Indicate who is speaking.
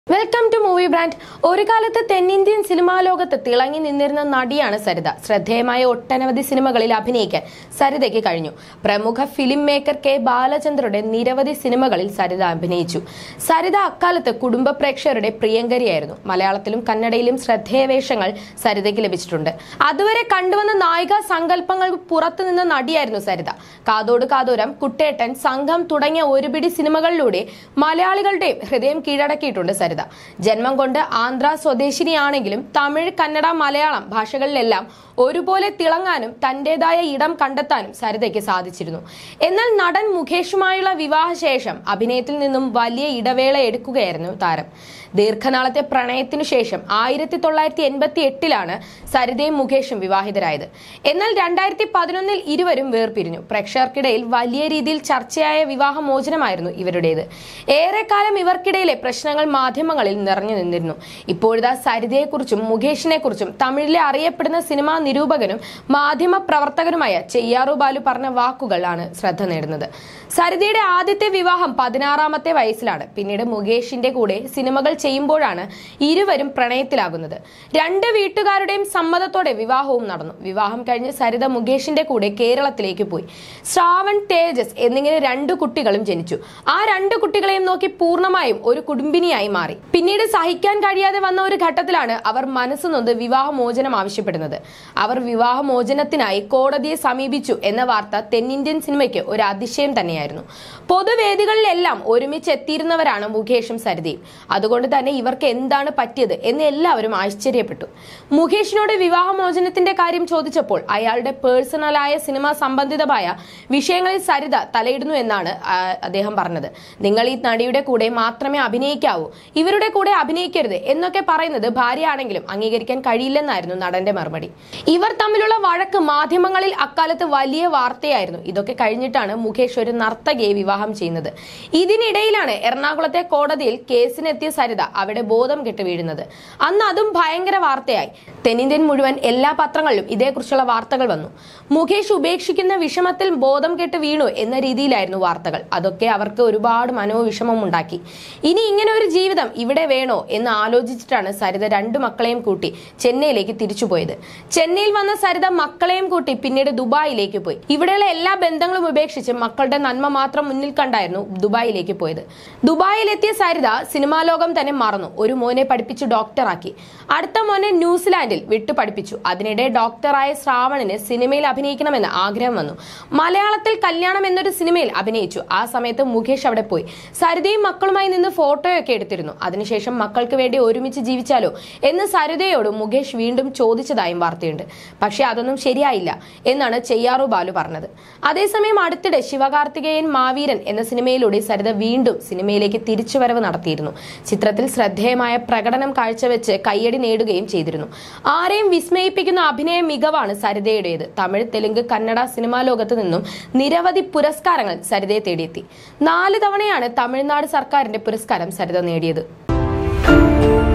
Speaker 1: welcome to movie brand ഒരു കാലത്ത് തെന്നിന്ത്യൻ സിനിമാ ലോകത്ത് തിളങ്ങി നിന്നിരുന്ന നടിയാണ് സരിത ശ്രദ്ധേയമായ ഒട്ടനവധി സിനിമകളിൽ അഭിനയിക്കാൻ സരിതയ്ക്ക് കഴിഞ്ഞു പ്രമുഖ ഫിലിം മേക്കർ കെ ബാലചന്ദ്രയുടെ നിരവധി സിനിമകളിൽ സരിത അഭിനയിച്ചു സരിത അക്കാലത്ത് കുടുംബ പ്രേക്ഷകരുടെ പ്രിയങ്കരിയായിരുന്നു മലയാളത്തിലും കന്നഡയിലും ശ്രദ്ധേയ വേഷങ്ങൾ സരിതയ്ക്ക് ലഭിച്ചിട്ടുണ്ട് അതുവരെ കണ്ടുവന്ന നായിക സങ്കല്പങ്ങൾ പുറത്തു നിന്ന നടിയായിരുന്നു സരിത കാതോട് കാതോരം കുട്ടേട്ടൻ സംഘം തുടങ്ങിയ ഒരുപിടി സിനിമകളിലൂടെ മലയാളികളുടെ ഹൃദയം കീഴടക്കിയിട്ടുണ്ട് സരിത ജന്മം കൊണ്ട് ആന്ധ്ര സ്വദേശിനിയാണെങ്കിലും തമിഴ് കന്നഡ മലയാളം ഭാഷകളിലെല്ലാം ഒരുപോലെ തിളങ്ങാനും തന്റേതായ ഇടം കണ്ടെത്താനും സരിതയ്ക്ക് സാധിച്ചിരുന്നു എന്നാൽ നടൻ മുകേഷുമായുള്ള വിവാഹശേഷം അഭിനയത്തിൽ നിന്നും വലിയ ഇടവേള എടുക്കുകയായിരുന്നു താരം ദീർഘനാളത്തെ പ്രണയത്തിനു ശേഷം ആയിരത്തി തൊള്ളായിരത്തി എൺപത്തി എട്ടിലാണ് സരിതയും മുകേഷും വിവാഹിതരായത് എന്നാൽ രണ്ടായിരത്തി പതിനൊന്നിൽ ഇരുവരും വേർപിരിഞ്ഞു പ്രേക്ഷകർക്കിടയിൽ വലിയ രീതിയിൽ ചർച്ചയായ വിവാഹമോചനമായിരുന്നു ഇവരുടേത് ഏറെക്കാലം ഇവർക്കിടയിലെ പ്രശ്നങ്ങൾ മാധ്യമങ്ങളിൽ നിറഞ്ഞു നിന്നിരുന്നു ഇപ്പോഴിതാ സരിതയെക്കുറിച്ചും മുകേഷിനെ കുറിച്ചും തമിഴിലെ അറിയപ്പെടുന്ന സിനിമാ നിരൂപകനും മാധ്യമ പ്രവർത്തകനുമായ ചെയ്യാറു ബാലു പറഞ്ഞ വാക്കുകളാണ് ശ്രദ്ധ നേടുന്നത് സരിതയുടെ ആദ്യത്തെ വിവാഹം പതിനാറാമത്തെ വയസ്സിലാണ് പിന്നീട് മുകേഷിന്റെ കൂടെ സിനിമകൾ ചെയ്യുമ്പോഴാണ് ഇരുവരും പ്രണയത്തിലാകുന്നത് രണ്ട് വീട്ടുകാരുടെയും സമ്മതത്തോടെ വിവാഹവും നടന്നു വിവാഹം കഴിഞ്ഞ് സരിത മുകേഷിന്റെ കൂടെ കേരളത്തിലേക്ക് പോയി ശ്രാവൺ തേജസ് എന്നിങ്ങനെ രണ്ട് കുട്ടികളും ജനിച്ചു ആ രണ്ട് കുട്ടികളെയും നോക്കി പൂർണ്ണമായും ഒരു കുടുംബിനിയായി മാറി പിന്നീട് സഹിക്കാൻ കഴിയാതെ വന്ന ഒരു ഘട്ടത്തിലാണ് അവർ മനസ്സ് നൊന്ത് വിവാഹമോചനം ആവശ്യപ്പെടുന്നത് അവർ വിവാഹമോചനത്തിനായി കോടതിയെ സമീപിച്ചു എന്ന വാർത്ത തെന്നിന്ത്യൻ സിനിമയ്ക്ക് ഒരു അതിശയം തന്നെയായിരുന്നു പൊതുവേദികളിലെല്ലാം ഒരുമിച്ച് എത്തിയിരുന്നവരാണ് മുകേഷും സരിതയും അതുകൊണ്ട് തന്നെ ഇവർക്ക് എന്താണ് പറ്റിയത് എന്ന് എല്ലാവരും ആശ്ചര്യപ്പെട്ടു മുകേഷിനോട് വിവാഹമോചനത്തിന്റെ കാര്യം ചോദിച്ചപ്പോൾ അയാളുടെ പേഴ്സണലായ സിനിമ സംബന്ധിതമായ വിഷയങ്ങളിൽ സരിത തലയിടുന്നു എന്നാണ് ആ, അദ്ദേഹം പറഞ്ഞത് നിങ്ങൾ ഈ നടിയുടെ കൂടെ മാത്രമേ അഭിനയിക്കാവൂ ഇവരുടെ കൂടെ അഭിനയിക്കരുത് എന്നൊക്കെ പറയുന്നത് ഭാര്യയാണെങ്കിലും അംഗീകരിക്കാൻ കഴിയില്ലെന്നായിരുന്നു നടന്റെ മറുപടി ഇവർ തമ്മിലുള്ള വഴക്ക് മാധ്യമങ്ങളിൽ അക്കാലത്ത് വലിയ വാർത്തയായിരുന്നു ഇതൊക്കെ കഴിഞ്ഞിട്ടാണ് മുകേഷ് ഒരു നർത്തകയെ വിവാഹം ചെയ്യുന്നത് ഇതിനിടയിലാണ് എറണാകുളത്തെ കോടതിയിൽ കേസിനെത്തിയ സരിത അവിടെ ബോധം കെട്ട് വീഴുന്നത് അന്ന് അതും ഭയങ്കര വാർത്തയായി തെന്നിന്ത്യൻ മുഴുവൻ എല്ലാ പത്രങ്ങളിലും ഇതേക്കുറിച്ചുള്ള വാർത്തകൾ വന്നു മുകേഷ് ഉപേക്ഷിക്കുന്ന വിഷമത്തിൽ ബോധം കെട്ട് വീണു എന്ന രീതിയിലായിരുന്നു വാർത്തകൾ അതൊക്കെ അവർക്ക് ഒരുപാട് മനോവിഷമം ഉണ്ടാക്കി ഇനി ഇങ്ങനെ ഒരു ജീവിതം ഇവിടെ വേണോ എന്ന് ആലോചിച്ചിട്ടാണ് സരിത രണ്ടു മക്കളെയും കൂട്ടി ചെന്നൈയിലേക്ക് തിരിച്ചുപോയത് ചെന്നൈയിൽ വന്ന സരിത മക്കളെയും കൂട്ടി പിന്നീട് ദുബായിലേക്ക് പോയി ഇവിടെയുള്ള എല്ലാ ബന്ധങ്ങളും ഉപേക്ഷിച്ച് മക്കളുടെ നന്മ മാത്രം മുന്നിൽ കണ്ടായിരുന്നു ദുബായിലേക്ക് പോയത് ദുബായിലെത്തിയ സരിത സിനിമാ ലോകം തന്നെ മറന്നു ഒരു മോനെ പഠിപ്പിച്ച് ഡോക്ടറാക്കി അടുത്ത മോനെ ന്യൂസിലാൻഡിൽ വിട്ടു പഠിപ്പിച്ചു അതിനിടെ ഡോക്ടറായ ശ്രാവണിന് സിനിമയിൽ അഭിനയിക്കണമെന്ന് ആഗ്രഹം വന്നു മലയാളത്തിൽ കല്യാണം എന്നൊരു സിനിമയിൽ അഭിനയിച്ചു ആ സമയത്ത് മുകേഷ് അവിടെ പോയി സരിതയും മക്കളുമായി നിന്ന് ഫോട്ടോയൊക്കെ എടുത്തിരുന്നു അതിനുശേഷം മക്കൾക്ക് വേണ്ടി ഒരുമിച്ച് ജീവിച്ചാലോ എന്ന് സരിതയോട് മുകേഷ് വീണ്ടും ചോദിച്ചതായും വാർത്തയുണ്ട് പക്ഷേ അതൊന്നും ശരിയായില്ല എന്നാണ് ചെയ്യാറു ബാലു പറഞ്ഞത് അതേസമയം അടുത്തിടെ ശിവകാർത്തികേയൻ മാവീരൻ എന്ന സിനിമയിലൂടെ സരിത വീണ്ടും സിനിമയിലേക്ക് തിരിച്ചുവരവ് നടത്തിയിരുന്നു ചിത്രത്തിൽ ശ്രദ്ധേയമായ പ്രകടനം കാഴ്ചവെച്ച് കയ്യടി നേടുകയും ചെയ്തിരുന്നു ആരെയും വിസ്മയിപ്പിക്കുന്ന അഭിനയ മികവാണ് സരിതയുടേത് തമിഴ് തെലുങ്ക് കന്നഡ സിനിമാ ലോകത്ത് നിന്നും നിരവധി പുരസ്കാരങ്ങൾ സരിതയെ തേടിയെത്തി നാല് തവണയാണ് തമിഴ്നാട് സർക്കാരിന്റെ പുരസ്കാരം സരിത നേടിയത്